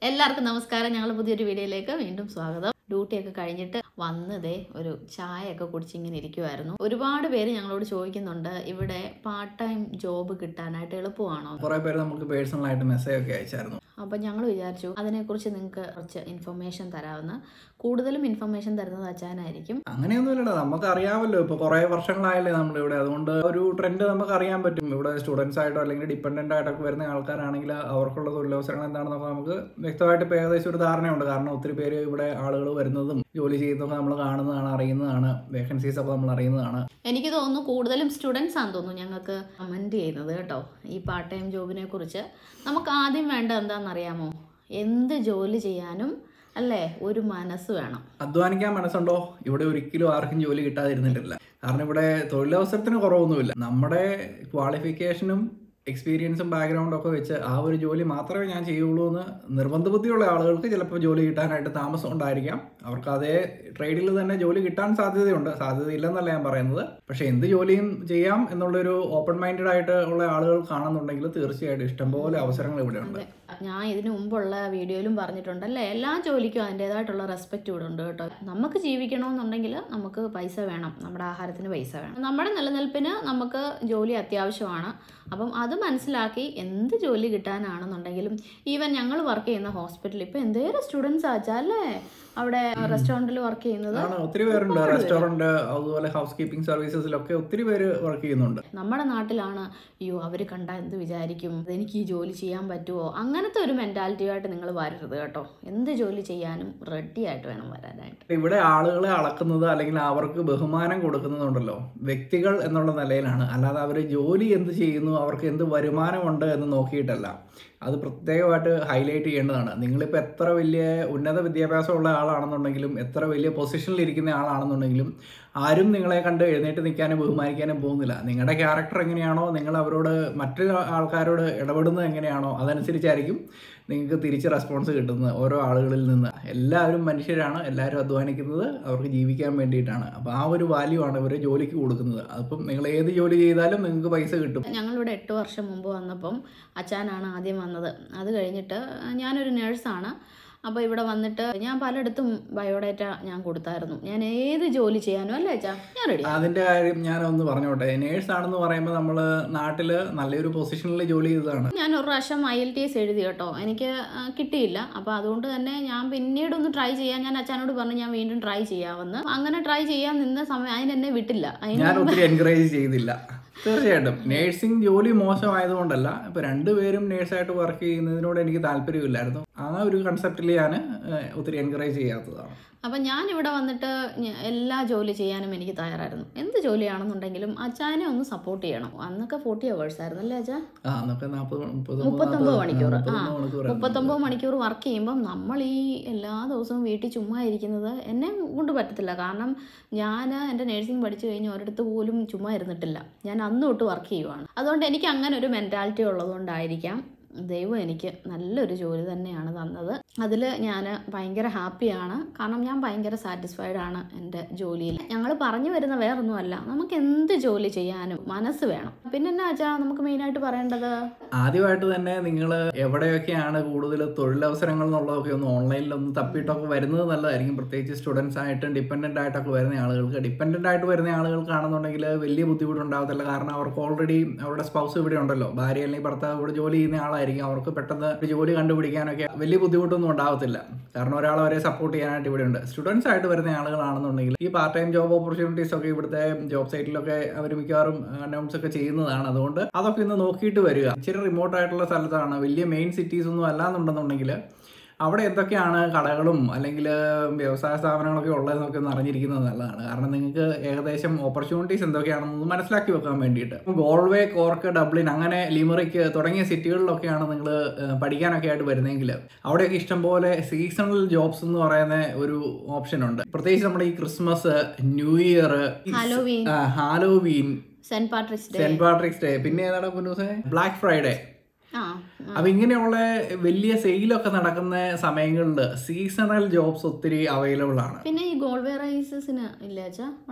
എല്ലാവർക്കും നമസ്കാരം ഞങ്ങൾ പുതിയൊരു വീഡിയോയിലേക്ക് വീണ്ടും സ്വാഗതം ഡ്യൂട്ടിയൊക്കെ കഴിഞ്ഞിട്ട് വന്നതേ ഒരു ചായയൊക്കെ കുടിച്ച് ഇങ്ങനെ ഇരിക്കുമായിരുന്നു ഒരുപാട് പേര് ഞങ്ങളോട് ചോദിക്കുന്നുണ്ട് ഇവിടെ പാർട്ട് ടൈം ജോബ് കിട്ടാനായിട്ട് എളുപ്പമാണോ കുറെ പേര് നമുക്ക് പേഴ്സണൽ ആയിട്ട് മെസ്സേജ് ഒക്കെ അയച്ചായിരുന്നു അപ്പം ഞങ്ങൾ വിചാരിച്ചു അതിനെക്കുറിച്ച് നിങ്ങൾക്ക് കുറച്ച് ഇൻഫർമേഷൻ തരാമെന്ന് കൂടുതലും ഇൻഫർമേഷൻ തരുന്നത് അച്ഛനായിരിക്കും അങ്ങനെയൊന്നുമില്ലടാ നമുക്ക് അറിയാമല്ലോ ഇപ്പൊ കുറെ വർഷങ്ങളായല്ലേ നമ്മളിവിടെ അതുകൊണ്ട് ഒരു ട്രെൻഡ് നമുക്ക് അറിയാൻ പറ്റും ഇവിടെ സ്റ്റുഡൻസ് ആയിട്ടോ അല്ലെങ്കിൽ ഡിപ്പെൻഡന്റ് ആയിട്ടൊക്കെ വരുന്ന ആൾക്കാരാണെങ്കിൽ അവർക്കുള്ള തൊഴിലവസരങ്ങൾ എന്താണെന്നൊക്കെ നമുക്ക് വ്യക്തമായിട്ട് ഇപ്പൊ ഏകദേശം ഒരു ധാരണയുണ്ട് കാരണം ഒത്തിരി പേര് ഇവിടെ ആളുകൾ വരുന്നതും ജോലി ചെയ്യുന്നതൊക്കെ നമ്മൾ കാണുന്നതാണ് അറിയുന്നതാണ് വേക്കൻസീസ് ഒക്കെ നമ്മൾ അറിയുന്നതാണ് എനിക്ക് തോന്നുന്നു കൂടുതലും സ്റ്റുഡൻസ് ആണെന്ന് തോന്നുന്നു ഞങ്ങൾക്ക് കമൻറ്റ് ചെയ്യുന്നത് കേട്ടോ ഈ പാർട്ട് ടൈം ജോബിനെ കുറിച്ച് നമുക്ക് ആദ്യം വേണ്ട എന്താണെന്നറിയാമോ എന്ത് ജോലി ചെയ്യാനും അല്ലേ ഒരു മനസ്സ് വേണം അധ്വാനിക്കാൻ മനസ്സുണ്ടോ ഇവിടെ ഒരിക്കലും ആർക്കും ജോലി കിട്ടാതിരുന്നിട്ടില്ല കാരണം ഇവിടെ തൊഴിലവസരത്തിന് കുറവൊന്നുമില്ല നമ്മുടെ ക്വാളിഫിക്കേഷനും എക്സ്പീരിയൻസും ബാക്ക്ഗ്രൗണ്ടും ഒക്കെ വെച്ച് ആ ഒരു ജോലി മാത്രമേ ഞാൻ ചെയ്യുള്ളൂ എന്ന് നിർബന്ധ ബുദ്ധിയുള്ള ആളുകൾക്ക് ചിലപ്പോൾ ജോലി കിട്ടാനായിട്ട് താമസം ഉണ്ടായിരിക്കാം അവർക്ക് അതേ ട്രേഡിൽ തന്നെ ജോലി കിട്ടാൻ സാധ്യതയുണ്ട് സാധ്യതയില്ലെന്നല്ല ഞാൻ പറയുന്നത് പക്ഷേ എന്ത് ജോലിയും ചെയ്യാം എന്നുള്ളൊരു ഓപ്പൺ മൈൻഡഡ് ആയിട്ട് ഉള്ള ആളുകൾ കാണുന്നുണ്ടെങ്കിൽ തീർച്ചയായിട്ടും ഇഷ്ടംപോലെ അവസരങ്ങൾ ഇവിടെ ഉണ്ട് അതെ ഞാൻ ഇതിനു മുമ്പുള്ള വീഡിയോയിലും പറഞ്ഞിട്ടുണ്ടല്ലേ എല്ലാ ജോലിക്കും അതിൻ്റെതായിട്ടുള്ള റെസ്പെക്റ്റ് ഇവിടെ ഉണ്ട് കേട്ടോ നമുക്ക് ജീവിക്കണമെന്നുണ്ടെങ്കിൽ നമുക്ക് പൈസ വേണം നമ്മുടെ ആഹാരത്തിന് പൈസ വേണം നമ്മുടെ നിലനിൽപ്പിന് നമുക്ക് ജോലി അത്യാവശ്യമാണ് അപ്പം അത് മനസ്സിലാക്കി എന്ത് ജോലി കിട്ടാനാണെന്നുണ്ടെങ്കിലും ഈവൻ ഞങ്ങൾ വർക്ക് ചെയ്യുന്ന ഹോസ്പിറ്റലിൽ ഇപ്പം എന്തേലും സ്റ്റുഡൻസ് ആച്ചാ അല്ലേ അവിടെ റെസ്റ്റോറൻറ്റിൽ വർക്ക് ചെയ്യുന്നത് ആണ് ഒത്തിരി പേരുണ്ട് റെസ്റ്റോറന്റ് അതുപോലെ ഹൗസ് കീപ്പിംഗ് സർവീസസിലൊക്കെ ഒത്തിരി പേര് വർക്ക് ചെയ്യുന്നുണ്ട് നമ്മുടെ നാട്ടിലാണ് അയ്യോ അവർ കണ്ടാൽ എന്ത് വിചാരിക്കും എനിക്ക് ഈ ജോലി ചെയ്യാൻ പറ്റുമോ അങ്ങനത്തെ ഒരു മെൻറ്റാലിറ്റിയായിട്ട് നിങ്ങൾ വരരുത് കേട്ടോ എന്ത് ജോലി ചെയ്യാനും റെഡി ആയിട്ട് വേണം വരാനായിട്ട് ഇവിടെ ആളുകളെ അളക്കുന്നത് അല്ലെങ്കിൽ അവർക്ക് ബഹുമാനം കൊടുക്കുന്നതുണ്ടല്ലോ വ്യക്തികൾ എന്നുള്ള നിലയിലാണ് അല്ലാതെ അവർ ജോലി എന്ത് ചെയ്യുന്നു അവർക്ക് എന്ത് വരുമാനമുണ്ട് എന്ന് നോക്കിയിട്ടല്ല അത് പ്രത്യേകമായിട്ട് ഹൈലൈറ്റ് ചെയ്യേണ്ടതാണ് നിങ്ങളിപ്പോൾ എത്ര വലിയ ഉന്നത വിദ്യാഭ്യാസമുള്ള ആളാണെന്നുണ്ടെങ്കിലും എത്ര വലിയ പൊസിഷനിൽ ഇരിക്കുന്ന ആളാണെന്നുണ്ടെങ്കിലും ആരും നിങ്ങളെ കണ്ട് എഴുന്നേറ്റ് നിൽക്കാനും ബഹുമാനിക്കാനും പോകുന്നില്ല നിങ്ങളുടെ ക്യാരക്ടർ എങ്ങനെയാണോ നിങ്ങൾ അവരോട് മറ്റു ആൾക്കാരോട് ഇടപെടുന്നത് എങ്ങനെയാണോ അതനുസരിച്ചായിരിക്കും നിങ്ങൾക്ക് തിരിച്ച് റെസ്പോൺസ് കിട്ടുന്നത് ഓരോ ആളുകളിൽ നിന്ന് എല്ലാവരും മനുഷ്യരാണ് എല്ലാവരും അധ്വാനിക്കുന്നത് അവർക്ക് ജീവിക്കാൻ വേണ്ടിയിട്ടാണ് അപ്പോൾ ആ ഒരു വാല്യൂ ആണ് ഇവർ ജോലിക്ക് കൊടുക്കുന്നത് അപ്പം നിങ്ങൾ ഏത് ജോലി ചെയ്താലും നിങ്ങൾക്ക് പൈസ കിട്ടും ഞങ്ങളിവിടെ എട്ട് വർഷം മുമ്പ് വന്നപ്പം അച്ഛനാണ് ആദ്യം വന്നത് അത് കഴിഞ്ഞിട്ട് ഞാനൊരു നേഴ്സാണ് അപ്പോൾ ഇവിടെ വന്നിട്ട് ഞാൻ പലയിടത്തും ബയോഡേറ്റ ഞാൻ കൊടുത്തായിരുന്നു ഞാൻ ഏത് ജോലി ചെയ്യാനും അല്ലേ അച്ഛാ ഞാൻ റെഡി അതിൻ്റെ കാര്യം ഞാനൊന്ന് പറഞ്ഞോട്ടെ നേഴ്സ് ആണെന്ന് പറയുമ്പോൾ നമ്മൾ നാട്ടിൽ നല്ലൊരു പൊസിഷനിൽ ജോലി ചെയ്തതാണ് ഞാൻ ഒരു പ്രാവശ്യം ഐ എൽ ടി എസ് എഴുതി കേട്ടോ എനിക്ക് ആ, കിട്ടിയില്ല അപ്പോൾ അതുകൊണ്ട് തന്നെ ഞാൻ പിന്നീട് ഒന്ന് ട്രൈ ചെയ്യാൻ ഞാൻ അച്ഛനോട് പറഞ്ഞു ഞാൻ വീണ്ടും ട്രൈ ചെയ്യാമെന്ന് അങ്ങനെ ട്രൈ ചെയ്യാൻ നിന്ന സമയം അതിന് എന്നെ വിട്ടില്ല അതിന് ഞാൻ ഒത്തിരി എൻകറേജ് ചെയ്തില്ല തീർച്ചയായിട്ടും നേഴ്സിംഗ് ജോലി മോശമായതുകൊണ്ടല്ല ഇപ്പൊ രണ്ടുപേരും നേഴ്സായിട്ട് വർക്ക് ചെയ്യുന്നതിനോട് എനിക്ക് താല്പര്യമില്ലായിരുന്നു ആ ഒരു കൺസെപ്റ്റിൽ ഞാൻ ഒത്തിരി എൻകറേജ് ചെയ്യാത്തതാണ് അപ്പം ഞാൻ ഇവിടെ വന്നിട്ട് ഞ- എല്ലാ ജോലി ചെയ്യാനും എനിക്ക് തയ്യാറായിരുന്നു എന്ത് ജോലിയാണെന്നുണ്ടെങ്കിലും അച്ഛനെ ഒന്ന് സപ്പോർട്ട് ചെയ്യണം അന്നൊക്കെ ഫോർട്ടി അവേഴ്സ് ആയിരുന്നു അല്ലേ അച്ഛാ ആ അന്നൊക്കെ നാൽപ്പത് മുപ്പത് മുപ്പത്തൊമ്പത് മണിക്കൂർ ആ മണിക്കൂർ മുപ്പത്തൊമ്പത് മണിക്കൂർ വർക്ക് ചെയ്യുമ്പം നമ്മൾ ഈ എല്ലാ ദിവസവും വീട്ടിൽ ചുമ്മാ ഇരിക്കുന്നത് എന്നെ കൊണ്ട് പറ്റത്തില്ല കാരണം ഞാൻ എൻ്റെ നേഴ്സിംഗ് പഠിച്ചു കഴിഞ്ഞ് ഒരിടത്ത് പോലും ചുമ്മാ ഇരുന്നിട്ടില്ല ഞാൻ അന്ന് തൊട്ട് വർക്ക് ചെയ്യുവാണ് അതുകൊണ്ട് എനിക്ക് അങ്ങനെ ഒരു മെൻറ്റാലിറ്റി ഉള്ളതുകൊണ്ടായിരിക്കാം ദൈവം എനിക്ക് നല്ലൊരു ജോലി തന്നെയാണ് തന്നത് അതിൽ ഞാൻ ഭയങ്കര ഹാപ്പിയാണ് കാരണം ഞാൻ ഭയങ്കര സാറ്റിസ്ഫൈഡ് ആണ് എൻ്റെ ജോലിയിൽ ഞങ്ങൾ പറഞ്ഞു വരുന്ന വേറൊന്നുമല്ല നമുക്ക് എന്ത് ജോലി ചെയ്യാനും മനസ്സ് വേണം പിന്നെ എന്നാ വെച്ചാൽ നമുക്ക് മെയിനായിട്ട് പറയേണ്ടത് ആദ്യമായിട്ട് തന്നെ നിങ്ങൾ എവിടെയൊക്കെയാണ് കൂടുതൽ തൊഴിലവസരങ്ങൾ എന്നുള്ളതൊക്കെ ഒന്ന് ഓൺലൈനിൽ ഒന്ന് തപ്പിയിട്ടൊക്കെ വരുന്നത് നല്ലതായിരിക്കും പ്രത്യേകിച്ച് സ്റ്റുഡൻസ് ആയിട്ടും ഡിപ്പെൻഡൻ്റ് ആയിട്ടൊക്കെ വരുന്ന ആളുകൾക്ക് ഡിപ്പെൻഡൻ്റ് ആയിട്ട് വരുന്ന ആളുകൾക്കാണെന്നുണ്ടെങ്കിൽ വലിയ ബുദ്ധിമുട്ടുണ്ടാകത്തില്ല കാരണം അവർക്ക് ഓൾറെഡി അവരുടെ സ്പൗസ് ഇവിടെ ഉണ്ടല്ലോ ഭാര്യ അല്ലെങ്കിൽ ഭർത്താവ് ഇവിടെ ജോലി ചെയ്യുന്ന ആളായിരിക്കും അവർക്ക് പെട്ടെന്ന് ഒരു ജോലി കണ്ടുപിടിക്കാനൊക്കെ വലിയ ബുദ്ധിമുട്ടൊന്നും ഉണ്ടാകത്തില്ല കാരണം ഒരാൾ അവരെ സപ്പോർട്ട് ചെയ്യാനായിട്ട് ഇവിടെ ഉണ്ട് സ്റ്റുഡൻസ് ആയിട്ട് വരുന്ന ആളുകളാണെന്നുണ്ടെങ്കിൽ ഈ പാർട്ട് ടൈം ജോബ് ഓപ്പർച്യൂണിറ്റീസ് ഒക്കെ ഇവിടുത്തെ ജോബ് സൈറ്റിലൊക്കെ അവർ മിക്കവാറും അനൗൺസ് ഒക്കെ ചെയ്യുന്നതാണ് അതുകൊണ്ട് അതൊക്കെ ഇന്ന് നോക്കിയിട്ട് വരിക ഇച്ചിരി റിമോട്ട് ആയിട്ടുള്ള സ്ഥലത്താണ് വലിയ മെയിൻ സിറ്റീസ് ഒന്നും അല്ലാന്നുണ്ടെന്നുണ്ടെങ്കിൽ അവിടെ എന്തൊക്കെയാണ് കടകളും അല്ലെങ്കിൽ വ്യവസായ സ്ഥാപനങ്ങളൊക്കെ ഉള്ളതെന്നൊക്കെ ഒന്ന് അറിഞ്ഞിരിക്കുന്നത് നല്ലതാണ് കാരണം നിങ്ങൾക്ക് ഏകദേശം ഓപ്പർച്യൂണിറ്റീസ് എന്തൊക്കെയാണെന്ന് മനസ്സിലാക്കി വെക്കാൻ വേണ്ടിയിട്ട് ഗോൾവേ കോർക്ക് ഡബ്ലിൻ അങ്ങനെ ലിമറിക്ക് തുടങ്ങിയ സിറ്റികളിലൊക്കെയാണ് നിങ്ങൾ പഠിക്കാനൊക്കെ ആയിട്ട് വരുന്നതെങ്കിൽ അവിടെയൊക്കെ ഇഷ്ടംപോലെ സീസണൽ ജോബ്സ് എന്ന് പറയുന്ന ഒരു ഓപ്ഷൻ ഉണ്ട് പ്രത്യേകിച്ച് നമ്മുടെ ഈ Christmas new year Halloween Halloween Saint Patrick's day Saint Patrick's day പിന്നെ ഏതാണ് പുന്നൂസേ ബ്ലാക്ക് ഫ്രൈഡേ ആ അപ്പൊ ഇങ്ങനെയുള്ള വലിയ സെയിലൊക്കെ നടക്കുന്ന സമയങ്ങളിൽ സീസണൽ ജോബ്സ് ഒത്തിരി അവൈലബിൾ ആണ് പിന്നെ ഈ ഗോൾഡ് റൈസസിന് ഇല്ല അച്ഛാ ഉണ്ടോ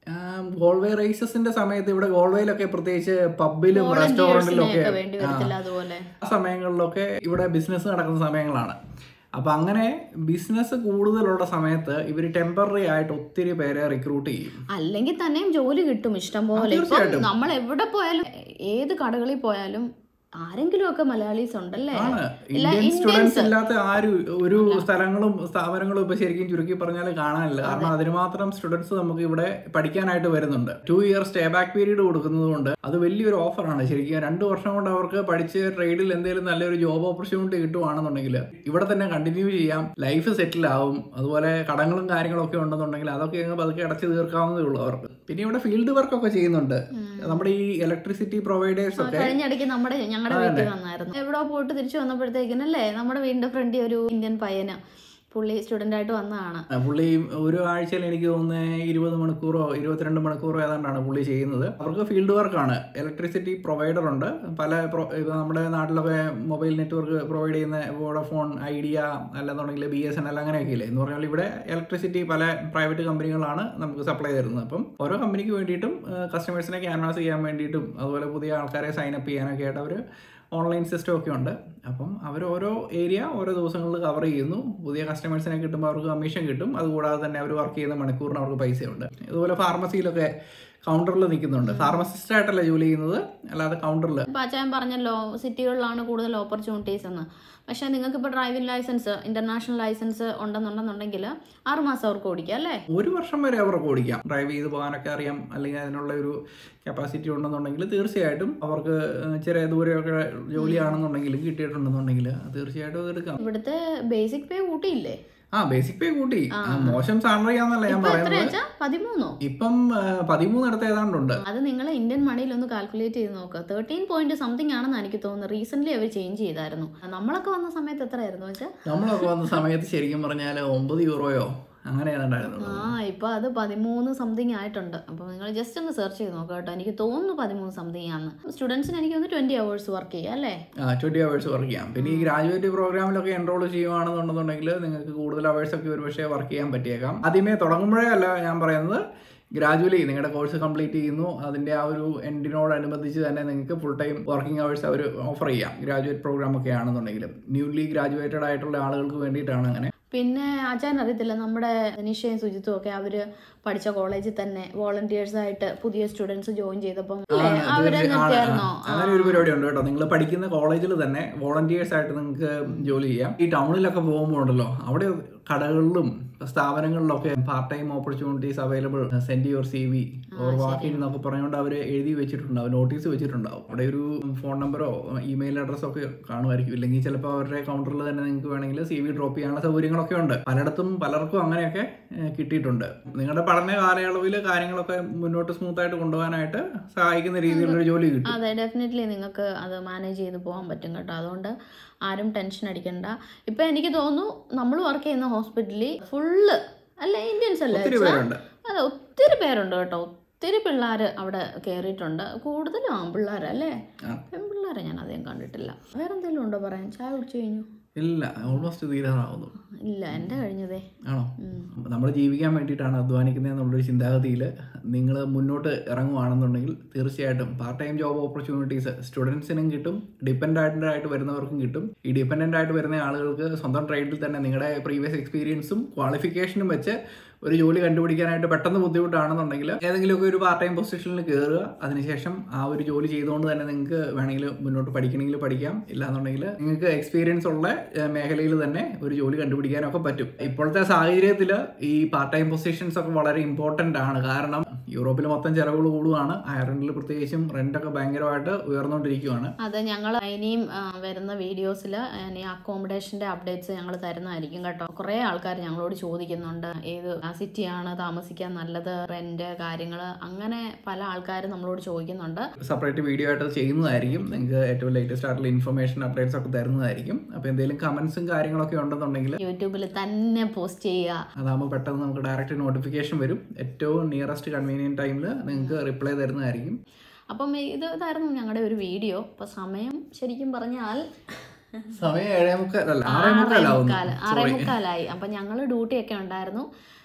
ഗോൾവേ റേസസിന്റെ സമയത്ത് ഇവിടെ ഗോൾവേയിലൊക്കെ പ്രത്യേകിച്ച് പബ്ബിലും റെസ്റ്റോറൻറ്റിലും ഒക്കെ ഒക്കെ വേണ്ടി വരത്തില്ല അതുപോലെ ആ സമയങ്ങളിലൊക്കെ ഇവിടെ ബിസിനസ് നടക്കുന്ന സമയങ്ങളാണ് അപ്പം അങ്ങനെ ബിസിനസ് കൂടുതലുള്ള സമയത്ത് ഇവർ ടെമ്പററി ആയിട്ട് ഒത്തിരി പേരെ റിക്രൂട്ട് ചെയ്യും അല്ലെങ്കിൽ തന്നെയും ജോലി കിട്ടും ഇഷ്ടം പോലെ ഇപ്പം തീർച്ചയായിട്ടും. നമ്മൾ എവിടെ പോയാലും ഏത് കടകളിൽ പോയാലും ആരെങ്കിലും ഒക്കെ മലയാളീസ് ഉണ്ടല്ലേ ആണ് ഇല്ല, ഇന്ത്യൻ സ്റ്റുഡൻസ് Indians. ഇല്ലാത്ത ആരും ഒരു സ്ഥലങ്ങളും സ്ഥാപനങ്ങളും ഇപ്പൊ ശരിക്കും ചുരുക്കി പറഞ്ഞാൽ കാണാനില്ല കാരണം അതിന് മാത്രം സ്റ്റുഡൻസ് നമുക്ക് ഇവിടെ പഠിക്കാനായിട്ട് വരുന്നുണ്ട് two year stay back period കൊടുക്കുന്നത് കൊണ്ട് അത് വലിയൊരു ഓഫറാണ് ശരിക്കും രണ്ട് വർഷം കൊണ്ട് അവർക്ക് പഠിച്ച് ട്രേഡിൽ എന്തെങ്കിലും നല്ലൊരു ജോബ് ഓപ്പർച്യൂണിറ്റി കിട്ടുവാണെന്നുണ്ടെങ്കിൽ ഇവിടെ തന്നെ കണ്ടിന്യൂ ചെയ്യാം ലൈഫ് സെറ്റിൽ ആവും അതുപോലെ കടങ്ങളും കാര്യങ്ങളും ഒക്കെ ഉണ്ടെന്നുണ്ടെങ്കിൽ അതൊക്കെ അങ്ങ് പതുക്കെ അടച്ചു തീർക്കാവുന്നതേ ഉള്ളൂ അവർക്ക് പിന്നെ ഇവിടെ ഫീൽഡ് വർക്ക് ഒക്കെ ചെയ്യുന്നുണ്ട് നമ്മുടെ ഈ ഇലക്ട്രിസിറ്റി പ്രൊവൈഡേഴ്സ് ഒക്കെ കഴിഞ്ഞിടയ്ക്ക് നമ്മുടെ ഞങ്ങളുടെ വീട്ടിൽ വന്നായിരുന്നു എവിടെ പോയിട്ട് തിരിച്ചു വന്നപ്പോഴത്തേക്കിനല്ലേ നമ്മുടെ വീടിന്റെ ഫ്രണ്ടിൽ ഒരു ഇന്ത്യൻ പയ്യന് പുള്ളി സ്റ്റുഡന്റ് ആയിട്ട് വന്നതാണ് ആ, പുള്ളി ഒരു ആഴ്ചയിൽ എനിക്ക് തോന്നുന്നത് ഇരുപത് മണിക്കൂറോ ഇരുപത്തിരണ്ട് മണിക്കൂറോ ഏതാണ്ടാണ് പുള്ളി ചെയ്യുന്നത് അവർക്ക് ഫീൽഡ് വർക്കാണ് ഇലക്ട്രിസിറ്റി പ്രൊവൈഡർ ഉണ്ട് പല പ്രൊ ഇപ്പൊ നമ്മുടെ നാട്ടിലൊക്കെ മൊബൈൽ നെറ്റ്വർക്ക് പ്രൊവൈഡ് ചെയ്യുന്ന വോഡഫോൺ ഐഡിയ അല്ലെന്നുണ്ടെങ്കിൽ ബി എസ് എൻ എൽ അങ്ങനെയൊക്കെ ഇല്ലേ എന്ന് പറഞ്ഞാൽ ഇവിടെ ഇലക്ട്രിസിറ്റി പല പ്രൈവറ്റ് കമ്പനികളാണ് നമുക്ക് സപ്ലൈ തരുന്നത് അപ്പം ഓരോ കമ്പനിക്ക് വേണ്ടിയിട്ടും കസ്റ്റമേഴ്സിനെ ക്യാൻവാസ് ചെയ്യാൻ വേണ്ടിയിട്ടും അതുപോലെ പുതിയ ആൾക്കാരെ സൈൻ അപ്പ് ചെയ്യാനൊക്കെ ആയിട്ട് അവർ ഓൺലൈൻ സിസ്റ്റം ഒക്കെ ഉണ്ട് അപ്പം അവർ ഓരോ ഏരിയ ഓരോ ദിവസങ്ങളിൽ കവർ ചെയ്യുന്നു പുതിയ കസ്റ്റമേഴ്സിനെ കിട്ടുമ്പോൾ അവർക്ക് കമ്മീഷൻ കിട്ടും അതുകൂടാതെ തന്നെ അവർ വർക്ക് ചെയ്യുന്ന മണിക്കൂറിന് അവർക്ക് പൈസയുണ്ട് അതുപോലെ ഫാർമസിയിലൊക്കെ കൗണ്ടറിൽ നിൽക്കുന്നുണ്ട് ഫാർമസിസ്റ്റ് ആയിട്ടല്ല ജോലി ചെയ്യുന്നത് അല്ലാതെ കൗണ്ടറിൽ ഇപ്പം അച്ചായൻ പറഞ്ഞല്ലോ സിറ്റികളിലാണ് കൂടുതൽ ഓപ്പർച്യൂണിറ്റീസ് എന്ന് പക്ഷേ നിങ്ങൾക്ക് ഇപ്പോൾ ഡ്രൈവിംഗ് ലൈസൻസ് ഇന്റർനാഷണൽ ലൈസൻസ് ഉണ്ടെന്നുണ്ടെന്നുണ്ടെങ്കിൽ ആറ് മാസം അവർക്ക് ഓടിക്കാം അല്ലേ ഒരു വർഷം വരെ അവർക്ക് ഓടിക്കാം ഡ്രൈവ് ചെയ്ത് പോകാനൊക്കെ അറിയാം അല്ലെങ്കിൽ അതിനുള്ള ഒരു കപ്പാസിറ്റി ഉണ്ടെന്നുണ്ടെങ്കിൽ തീർച്ചയായിട്ടും അവർക്ക് ചെറിയ ദൂരെയൊക്കെ ജോലിയാണെന്നുണ്ടെങ്കിൽ കിട്ടിയിട്ടുണ്ടെന്നുണ്ടെങ്കിൽ തീർച്ചയായിട്ടും അത് എടുക്കാം ഇവിടുത്തെ ബേസിക് പേ കൂട്ടിയില്ലേ ആ ബേസിക് പേ കൂട്ടി ആ, മോശം സാലറി ആണെന്നല്ല ഞാൻ ഇപ്പൊ എത്ര പറയുന്നത് വെച്ചാ പതിമൂന്നോ ഇപ്പം ആ, പതിമൂന്നിടത്ത് ഏതാണ്ടുണ്ട് അത് നിങ്ങൾ ഇന്ത്യൻ മണിയിൽ ഒന്ന് കാൽക്കുലേറ്റ് ചെയ്ത് നോക്കുക തേർട്ടീൻ പോയിന്റ് സംതിങ് ആണെന്ന് എനിക്ക് തോന്നുന്നത് റീസെന്റ് അവർ ചേഞ്ച് ചെയ്തായിരുന്നു നമ്മളൊക്കെ വന്ന സമയത്ത് എത്രയായിരുന്നു വെച്ചാൽ നമ്മളൊക്കെ വന്ന സമയത്ത് ശരിക്കും പറഞ്ഞാൽ ഒമ്പത് യൂറോയോ അങ്ങനെ ഏതാണ്ടായിരുന്നു ആ ഇപ്പൊ അത് പതിമൂന്ന് സംതിങ് ആയിട്ടുണ്ട് അപ്പോൾ നിങ്ങൾ ജസ്റ്റ് ഒന്ന് സെർച്ച് ചെയ്ത് നോക്കുക കേട്ടോ എനിക്ക് തോന്നുന്നു പതിമൂന്ന് സംതിങ് ആണ് സ്റ്റുഡൻസിന് എനിക്ക് ഒന്ന് ട്വന്റി അവേഴ്സ് വർക്ക് ചെയ്യാം അല്ലേ ആ ട്വൻറ്റി അവേഴ്സ് വർക്ക് ചെയ്യാം പിന്നെ ഈ ഗ്രാജുവേറ്റ് പ്രോഗ്രാമിലൊക്കെ എൻറോൾ ചെയ്യുവാണെന്നുണ്ടെന്നുണ്ടെങ്കിൽ നിങ്ങൾക്ക് കൂടുതൽ അവേഴ്സ് ഒക്കെ ഒരു പക്ഷേ വർക്ക് ചെയ്യാൻ പറ്റിയേക്കാം ആദ്യമേ തുടങ്ങുമ്പോഴേ അല്ല ഞാൻ പറയുന്നത് ഗ്രാജുവലി നിങ്ങളുടെ കോഴ്സ് കംപ്ലീറ്റ് ചെയ്യുന്നു അതിൻ്റെ ആ ഒരു എൻഡിനോടനുബന്ധിച്ച് തന്നെ നിങ്ങൾക്ക് ഫുൾ ടൈം വർക്കിംഗ് അവേഴ്സ് അവർ ഓഫർ ചെയ്യാം ഗ്രാജുവേറ്റ് പ്രോഗ്രാം ഒക്കെ ആണെന്നുണ്ടെങ്കിൽ ന്യൂലി ഗ്രാജുവേറ്റഡ് ആയിട്ടുള്ള ആളുകൾക്ക് വേണ്ടിയിട്ടാണ് അങ്ങനെ പിന്നെ അച്ഛൻ അറിയത്തില്ല നമ്മുടെ നിഷയും സുജിത്തും ഒക്കെ അവര് പഠിച്ച കോളേജിൽ തന്നെ വോളണ്ടിയേഴ്സ് ആയിട്ട് പുതിയ സ്റ്റുഡൻസ് ജോയിൻ ചെയ്തപ്പം അല്ലേ? ആണ്, അവരെ തീർച്ചയായും ആണ്, നിർത്തിയായിരുന്നോ ആ. അങ്ങനെ ഒരു പരിപാടി ഉണ്ട് കേട്ടോ നിങ്ങൾ പഠിക്കുന്ന കോളേജിൽ തന്നെ വോളണ്ടിയേഴ്സ് ആയിട്ട് നിങ്ങൾക്ക് ജോലി ചെയ്യാം ഈ ടൗണിലൊക്കെ പോകുമ്പോൾ ഉണ്ടല്ലോ അവിടെ കടകളിലും സ്ഥാപനങ്ങളിലൊക്കെ part time opportunities available send your C V or walk in എന്നൊക്കെ പറഞ്ഞുകൊണ്ട് അവർ എഴുതി വെച്ചിട്ടുണ്ടാവും നോട്ടീസ് വെച്ചിട്ടുണ്ടാവും അവിടെ ഒരു ഫോൺ നമ്പറോ ഇമെയിൽ അഡ്രസ്സോ ഒക്കെ കാണുമായിരിക്കും ഇല്ലെങ്കിൽ ചിലപ്പോൾ അവരുടെ കൗണ്ടറിൽ തന്നെ നിങ്ങൾക്ക് വേണമെങ്കിൽ സി വി ഡ്രോപ്പ് ചെയ്യാനുള്ള സൗകര്യങ്ങളൊക്കെ ഉണ്ട് പലയിടത്തും പലർക്കും അങ്ങനെയൊക്കെ ഏഹ്, കിട്ടിയിട്ടുണ്ട് നിങ്ങളുടെ പഠന കാലയളവിൽ കാര്യങ്ങളൊക്കെ മുന്നോട്ട് സ്മൂത്ത് ആയിട്ട് കൊണ്ടുപോകാനായിട്ട് സഹായിക്കുന്ന രീതിയിലുള്ള ജോലി കിട്ടും അതെ ഡെഫിനറ്റ്ലി നിങ്ങൾക്ക് അത് മാനേജ് ചെയ്ത് പോകാൻ പറ്റും കേട്ടോ അതുകൊണ്ട് ആരും ടെൻഷൻ അടിക്കണ്ട ഇപ്പൊ എനിക്ക് തോന്നുന്നു നമ്മൾ വർക്ക് ചെയ്യുന്ന ഹോസ്പിറ്റലിൽ ഫുള്ള് അല്ല ഇന്ത്യൻസ് അല്ലേ ഒത്തിരി അച്ഛാ? പേരുണ്ട് അതെ ഒത്തിരി പേരുണ്ട് കേട്ടോ ഒത്തിരി പിള്ളേർ അവിടെ കയറിയിട്ടുണ്ട് കൂടുതലും ആൺപിള്ളേരല്ലേ ആ. പെൺപിള്ളേരെ ഞാൻ അധികം കണ്ടിട്ടില്ല വേറെ എന്തെങ്കിലും ഉണ്ടോ പറയാൻ ചായ കുടിച്ചു കഴിഞ്ഞു ഇല്ല ഓൾമോസ്റ്റ് തീരാറാവുന്നു ഇല്ല എൻ്റെ കഴിഞ്ഞതേ ആണോ ഉം. നമ്മൾ ജീവിക്കാൻ വേണ്ടിയിട്ടാണ് അധ്വാനിക്കുന്നത് എന്നുള്ളൊരു ചിന്താഗതിയിൽ നിങ്ങൾ മുന്നോട്ട് ഇറങ്ങുവാണെന്നുണ്ടെങ്കിൽ തീർച്ചയായിട്ടും പാർട്ട് ടൈം ജോബ് ഓപ്പർച്യൂണിറ്റീസ് സ്റ്റുഡൻസിനും കിട്ടും ഡിപ്പെൻഡൻ്റ് ആയിട്ട് വരുന്നവർക്കും കിട്ടും ഈ ഡിപ്പെൻഡൻ്റ് ആയിട്ട് വരുന്ന ആളുകൾക്ക് സ്വന്തം ട്രേഡിൽ തന്നെ നിങ്ങളുടെ പ്രീവിയസ് എക്സ്പീരിയൻസും ക്വാളിഫിക്കേഷനും വെച്ച് ഒരു ജോലി കണ്ടുപിടിക്കാനായിട്ട് പെട്ടെന്ന് ബുദ്ധിമുട്ടാണെന്നുണ്ടെങ്കിൽ ഏതെങ്കിലുമൊക്കെ ഒരു പാർട്ട് ടൈം പൊസിഷനിൽ കയറുക അതിനുശേഷം ആ ഒരു ജോലി ചെയ്തുകൊണ്ട് തന്നെ നിങ്ങൾക്ക് വേണമെങ്കിൽ മുന്നോട്ട് പഠിക്കണമെങ്കിൽ പഠിക്കാം ഇല്ലാന്നുണ്ടെങ്കിൽ നിങ്ങൾക്ക് എക്സ്പീരിയൻസ് ഉള്ള ഏഹ്, മേഖലയിൽ തന്നെ ഒരു ജോലി കണ്ടുപിടിക്കാനൊക്കെ പറ്റും ഇപ്പോഴത്തെ സാഹചര്യത്തിൽ ഈ പാർട്ട് ടൈം പൊസിഷൻസ് ഒക്കെ വളരെ ഇമ്പോർട്ടൻ്റ് ആണ് കാരണം യൂറോപ്പിൽ മൊത്തം ചിലവുകൾ കൂടുകയാണ് അയർലൻഡിൽ പ്രത്യേകിച്ചും റെൻ്റൊക്കെ ഭയങ്കരമായിട്ട് ഉയർന്നുകൊണ്ടിരിക്കുകയാണ് അതെ ഞങ്ങൾ ഇനിയും ആ, വരുന്ന വീഡിയോസിൽ ഇനി അക്കോമഡേഷൻ്റെ അപ്ഡേറ്റ്സ് ഞങ്ങൾ തരുന്നതായിരിക്കും കേട്ടോ കുറേ ആൾക്കാർ ഞങ്ങളോട് ചോദിക്കുന്നുണ്ട് ഏത് സിറ്റിയാണ് താമസിക്കാൻ നല്ലത് റെന്റ് കാര്യങ്ങൾ അങ്ങനെ പല ആൾക്കാരും നമ്മളോട് ചോദിക്കുന്നുണ്ട് സെപ്പറേറ്റ് വീഡിയോ ആയിട്ട് അത് ചെയ്യുന്നതായിരിക്കും നിങ്ങൾക്ക് ഏറ്റവും ലേറ്റസ്റ്റ് ആയിട്ടുള്ള ഇൻഫർമേഷൻ അപ്ഡേറ്റ്സ് ഒക്കെ തരുന്നതായിരിക്കും അപ്പോൾ എന്തെങ്കിലും കമൻസും കാര്യങ്ങളൊക്കെ ഉണ്ടെന്നുണ്ടെങ്കിൽ യൂട്യൂബിൽ തന്നെ പോസ്റ്റ് ചെയ്യുക അതാകുമ്പോൾ പെട്ടെന്ന് നമുക്ക് ഡയറക്റ്റ് നോട്ടിഫിക്കേഷൻ വരും ഏറ്റവും നിയറസ്റ്റ് കൺവീനിയൻറ്റ് ടൈമിൽ നിങ്ങൾക്ക് റിപ്ലൈ തരുന്നതായിരിക്കും അപ്പം ഇത് ഇതായിരുന്നു ഞങ്ങളുടെ ഒരു വീഡിയോ അപ്പോൾ സമയം ശരിക്കും പറഞ്ഞാൽ സമയം ഏഴേ മുക്കാൽ അല്ല ആറേ മുക്കാലാവുന്നു മുക്കാല് ആറേ മുക്കാലായി അപ്പം ഞങ്ങൾ ഡ്യൂട്ടി ഒക്കെ ഉണ്ടായിരുന്നു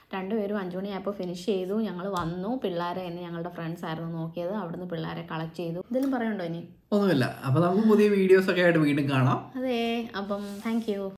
രണ്ടുപേരും അഞ്ചു മണിയായപ്പോൾ ഫിനിഷ് ചെയ്തു ഞങ്ങൾ വന്നു പിള്ളേരെ എന്നെ ഞങ്ങളുടെ ഫ്രണ്ട്സ് ആയിരുന്നു നോക്കിയത് അവിടുന്ന് പിള്ളേരെ കളക്ട് ചെയ്തു എന്തെങ്കിലും പറയണ്ടോ ഇനി ഒന്നുമില്ല അപ്പോൾ നമുക്ക് പുതിയ വീഡിയോസ് ഒക്കെ ആയിട്ട് വീണ്ടും കാണാം അതെ അപ്പം താങ്ക് യു